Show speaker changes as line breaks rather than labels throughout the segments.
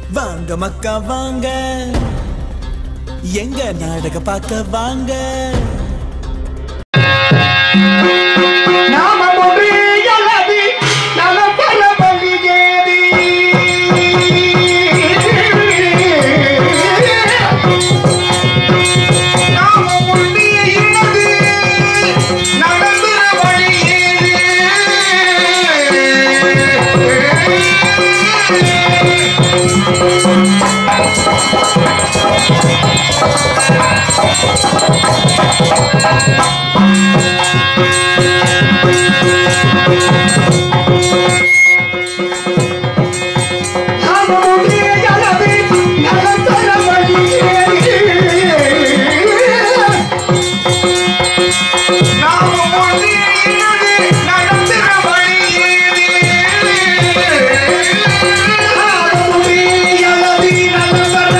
வாங்க மக்கா வாங்க எங்க நாடக பார்க்க வாங்க
நாம ஒன்றியலது நலப்பல பலியேதி. நாம ஒன்றிய இனது நடந்துற வழியேது. நாம ஒன்றியலது நலப்பல வழியேதி. நாம ஒன்றிய இனது நடந்துற வழியேது. நாம ஒன்றியலது நலப்பல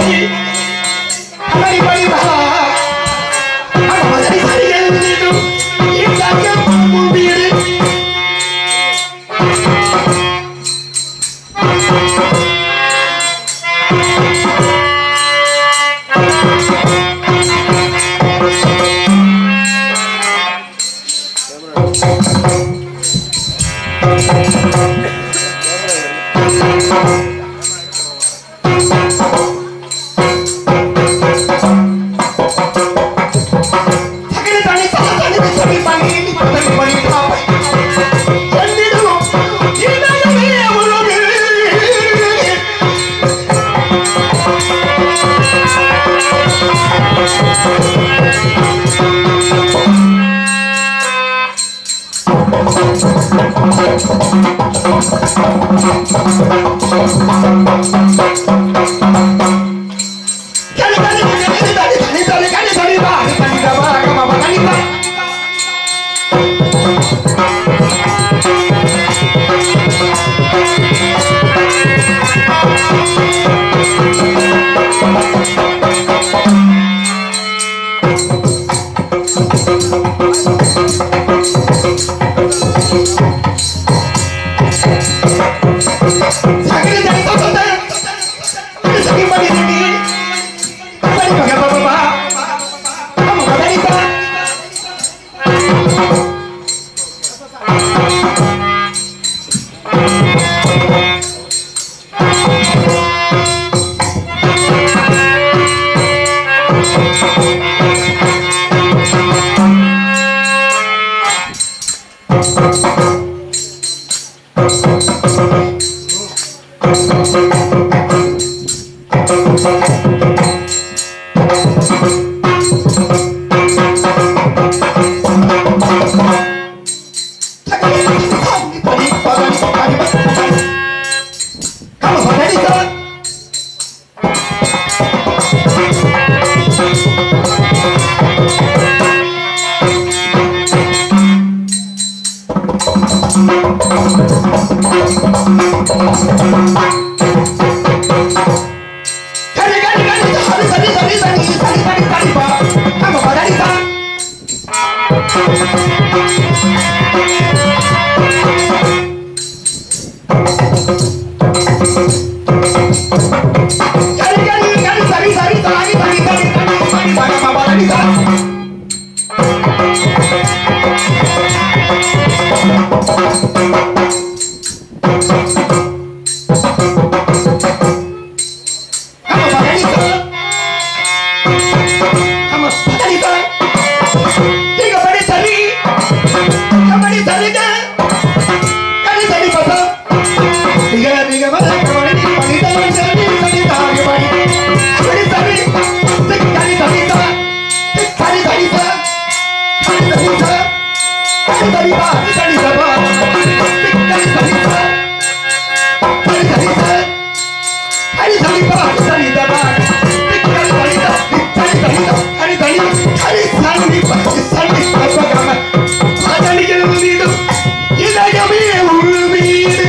கபடி படி பா மதரி சரிகள் மீண்டும் இங்காக மும்பியது சகல தனி தனி தனி பணி பணி பணி பாப்பை என்னிடம் இதயமே உலகு கனி கனி கனி கனி கனி கனி கனி கனி பா கனி கபா கபா கனி பா சகல தனி தனி சகி படி சகி படி பா கபா பா கபா கனி பா இதயமே ஒரு வீடு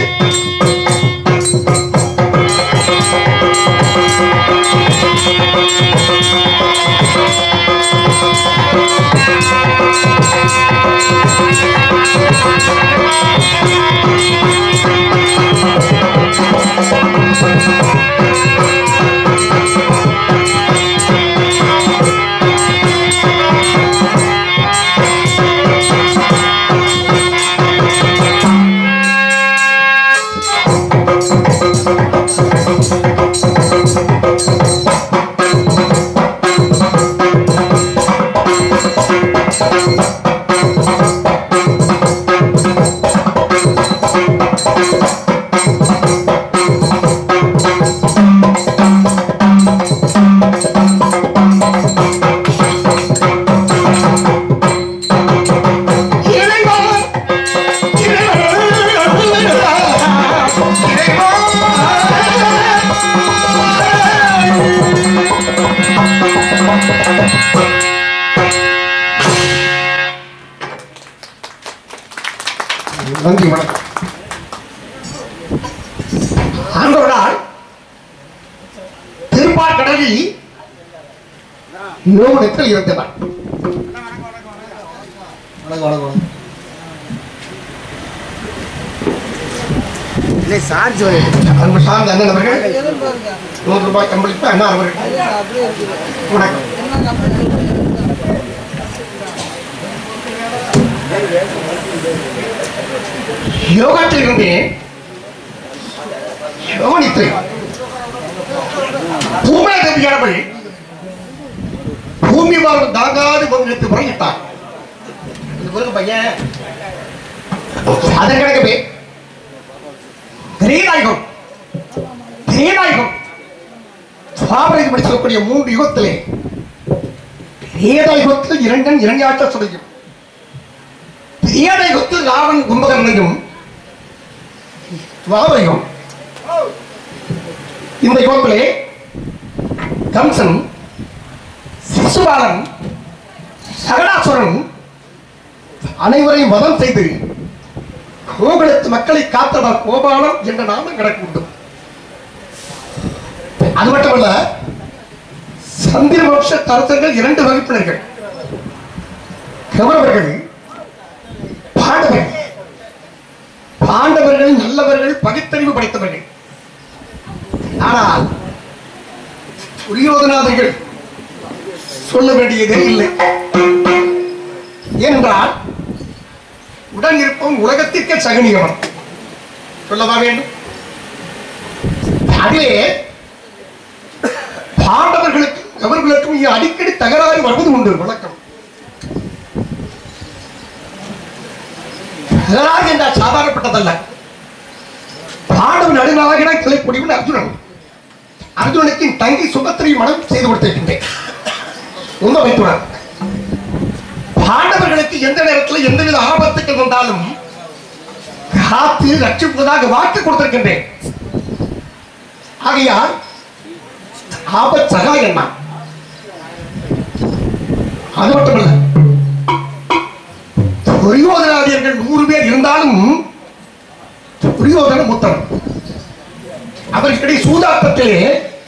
நன்றி வணக்கம் ஆண்டவரால் திருப்பாற்கடல் அழகி யோகத்தில் இருந்தவர்
வணக்கம் வணக்கம் இல்லை சார்ஜ்
அன்பு சார்ந்த அண்ணன் அவர்கள் நூறு ரூபாய் கம்பளிப்பு அண்ணா அவர்கள் வணக்கம் யோகத்தில் இருந்தேன் யோகனித்தை பூமனை தேவியானவள் பூமி வாழ்வு தாங்காது பதினெட்டு முறையிட்டார் இந்த பிறகு பையன் அதன் கிடக்கவே திரேதாயுகம் திரேதாயுகம் சுவாபரை சொல்லக்கூடிய மூன்று யுகத்திலே திரேதாயுகத்தில் இரண்டன் இரண்டாட்ட சுடையும் திரேதாயுகத்தில் ராவன் கும்பகர்ணையும் சுவாபயுகம் இந்த யுகத்திலே கம்சன் சிசுபாலன் சகடாசுரன் அனைவரையும் வதம் செய்து கோகுலத்து மக்களை காத்தவர் கோபாலன் என்ற நாமம் கிடக்கு உண்டு அது மட்டுமல்ல சந்திர வம்ச தரத்தர்கள் இரண்டு வகுப்பினர்கள் கௌரவர்கள் பாண்டவர்கள் பாண்டவர்கள் நல்லவர்கள் பகுத்தறிவு படைத்தவர்கள் ஆனால் துரியோதனாதர்கள் சொல்ல வேண்டியதே இல்லை ஏனென்றால் உடன் இருப்பவன் உலகத்திற்கே சகனியவன் சொல்லவா வேண்டும் அதிலே பாண்டவர்களுக்கும் அவர்களுக்கும் இங்கே அடிக்கடி தகராறு வருவது உண்டு வழக்கம் தகராறு என்றால் சாதாரணப்பட்டதல்ல பாண்டவன் நடுநாயகனா கிளைக்கூடியவன் அர்ஜுனன் அர்ஜுனனுக்கு என் தங்கி சுபத்திரை மனம் செய்து கொடுத்திருக்கின்றேன் உங்க வைத்துறான் பாண்டவர்களுக்கு எந்த நேரத்தில் எந்தவித ஆபத்துக்கள் வந்தாலும் காத்து ரட்சிப்பதாக வாக்கு கொடுத்திருக்கின்றேன் ஆகையால் ஆபத் சகாயம் நான் அது மட்டுமல்ல துரியோதனாதியர்கள் நூறு பேர் இருந்தாலும் துரியோதன முத்தன் அவர்களிடையே சூதாட்டத்திலே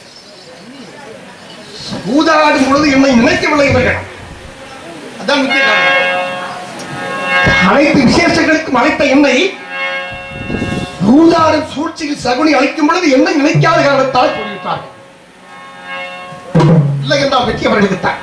சூதாடும் பொழுது என்னை நினைக்கவில்லை இவர்கள் அதான் முக்கிய காரணம். அனைத்து விசேஷங்களுக்கும் அழைத்த என்னை சூதாடும் சூழ்ச்சியில் சகுனி அளிக்கும் பொழுது என்னை நினைக்காத காரணத்தால் சொல்லிவிட்டார்கள் இல்லை என்றால் வெற்றி அவர்களுக்கு தான்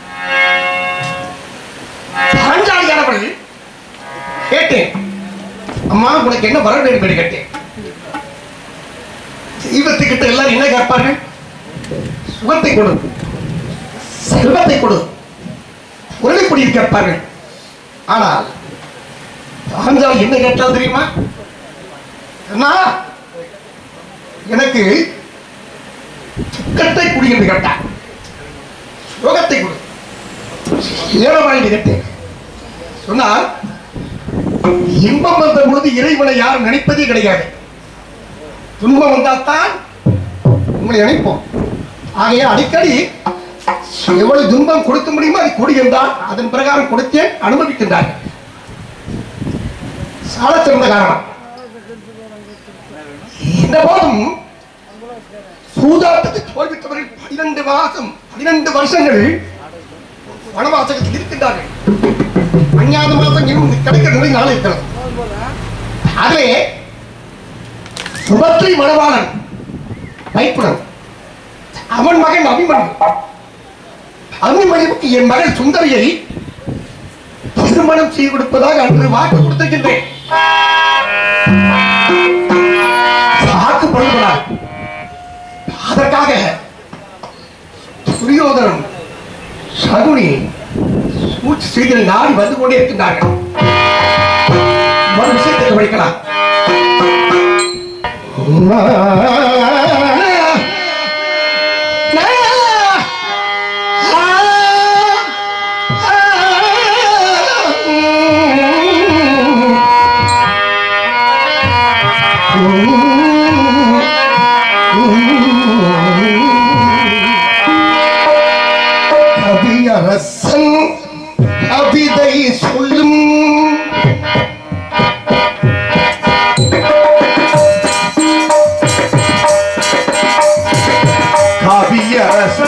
பாஞ்சாலியானவள் கேட்டேன் அம்மா உனக்கு என்ன வர வேண்டும் என்று கேட்டேன் தெய்வத்துக்கிட்ட எல்லாரும் என்ன கேட்பார்கள் சுகத்தை கொடு செல்வத்தை கொடு உருளைப்பொடி கேட்பார்கள் ஆனால் பாஞ்சாலி என்ன கேட்டால் தெரியுமா அண்ணா எனக்கு துக்கத்தை குடி என்று கேட்டார் சுகத்தை கொடு ஏழமாய் என்று கேட்டேன் சொன்னால் இன்பம் வந்த பொழுது இறைவனை யாரும் நினைப்பதே கிடையாது துன்பம் வந்தால்தான் உங்களை நினைப்போம் ஆகையா அடிக்கடி எவ்வளவு துன்பம் கொடுக்க முடியுமோ அதை கொடு என்றால் அதன் பிரகாரம் கொடுத்தேன் அனுபவிக்கின்றார்கள் சால சிறந்த காரணம் இந்த போதும் சூதாட்டத்தை தோல்வித்தவர்கள் பனிரெண்டு மாசம் பனிரெண்டு வருஷங்கள் வனவாசகத்தில் இருக்கின்றார்கள் அஞ்ஞாத மாசம் இன்னும் கிடைக்கிற நிலை நாளை இருக்கிறது அதிலே சுபத்ரி மணவாளன் வைப்புடன் அவன் மகன் அபிமன்யு அபிமன்யுக்கு என் மகன் சுந்தரியை திருமணம் செய்து கொடுப்பதாக அன்று வாக்கு கொடுத்திருக்கின்றேன் வாக்கு பண்ணுகிறார் அதற்காக துரியோதனன் சகுனி சூழ்ச்சி செய்தியில் நாடி வந்து கொண்டே இருக்கின்றார்கள் ஒரு விஷயத்தை படிக்கலாம் கவியரசன் கவிதை சொல்லும் கவியரசன்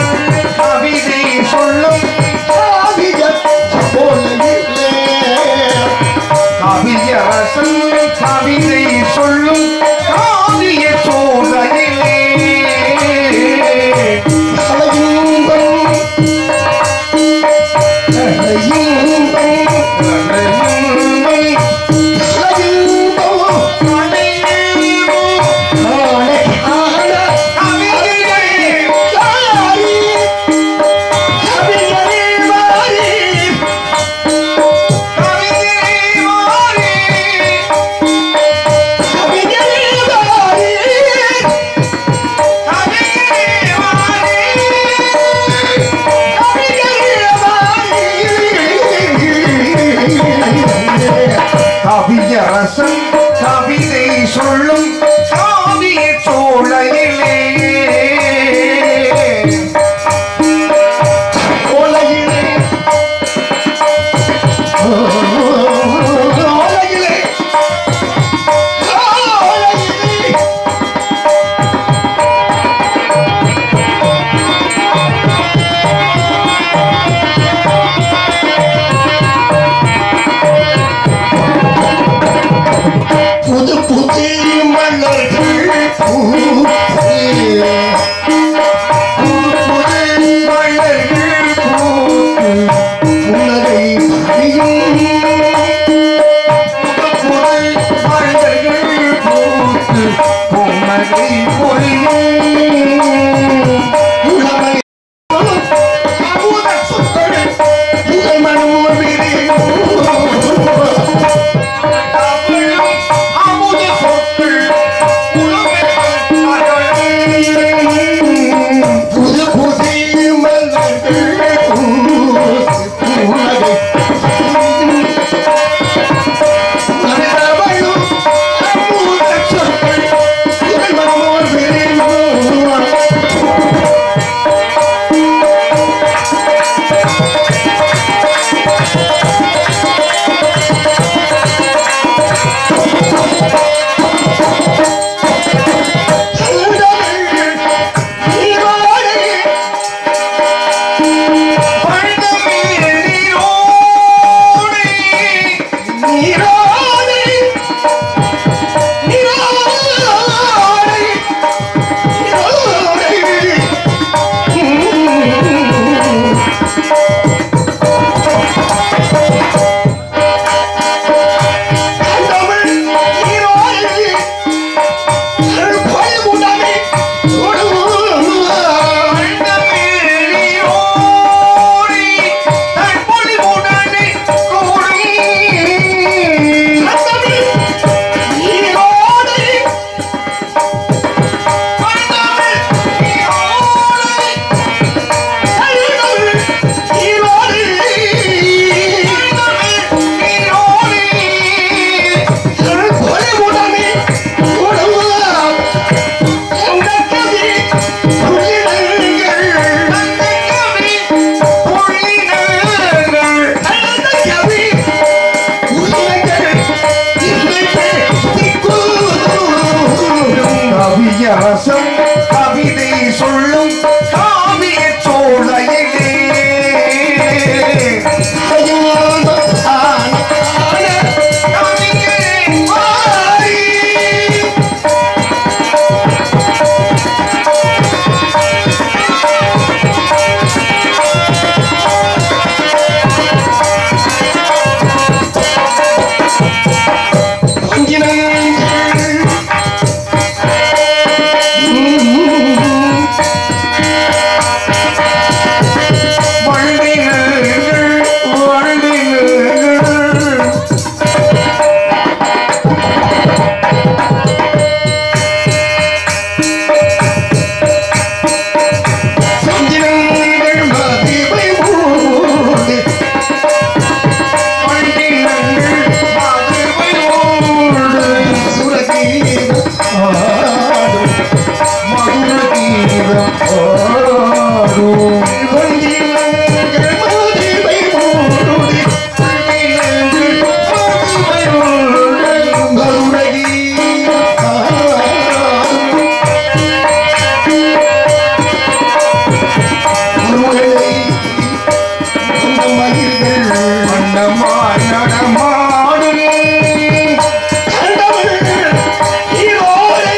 முருகனை இந்த மயில்கள்
வண்ணமாய் நடமாடும்
கண்டவள் நீரோடை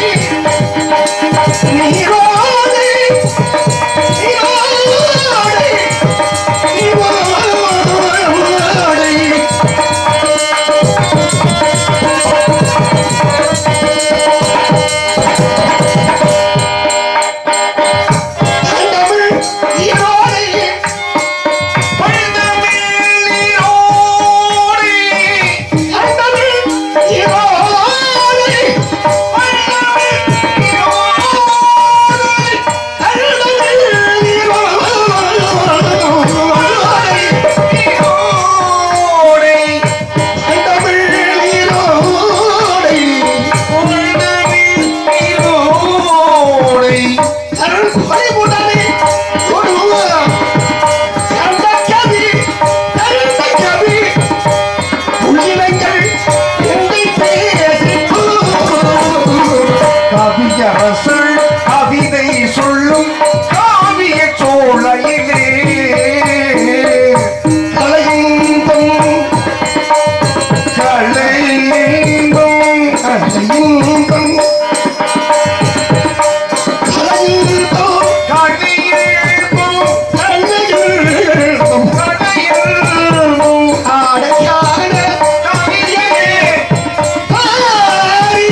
நீரோடை நீரோடை நீரோடை கண்டவள் நீரோடை கண்டவள் நீரோடை
கவியரசள் கவிதை சொல்லும் காவிய சோழையிலே
கலையின்பம்
கலையின்பம்
கலையின்பம் கலையின்பம்
கலையின்பம்
கலையின்பம்
கலையின்பம்
ஆடையான
கவியே
பாரி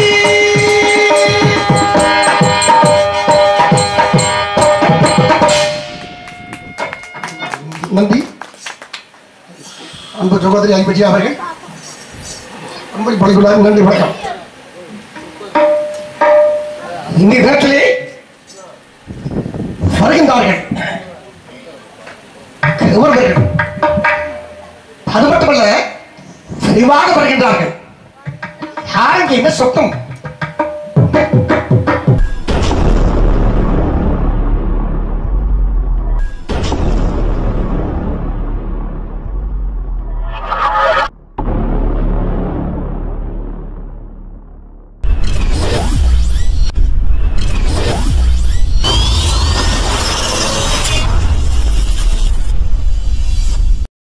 நன்றி அன்பு சகோதரி ஐபஜி அவர்கள் அன்பை பணிக்குள்ளார் நன்றி வணக்கம் இந்த நேரத்திலே வருகின்றார்கள் கௌரவர்கள் அது மட்டுமல்ல விரிவாக வருகின்றார்கள் யாருக்கு என்ன சொத்தம்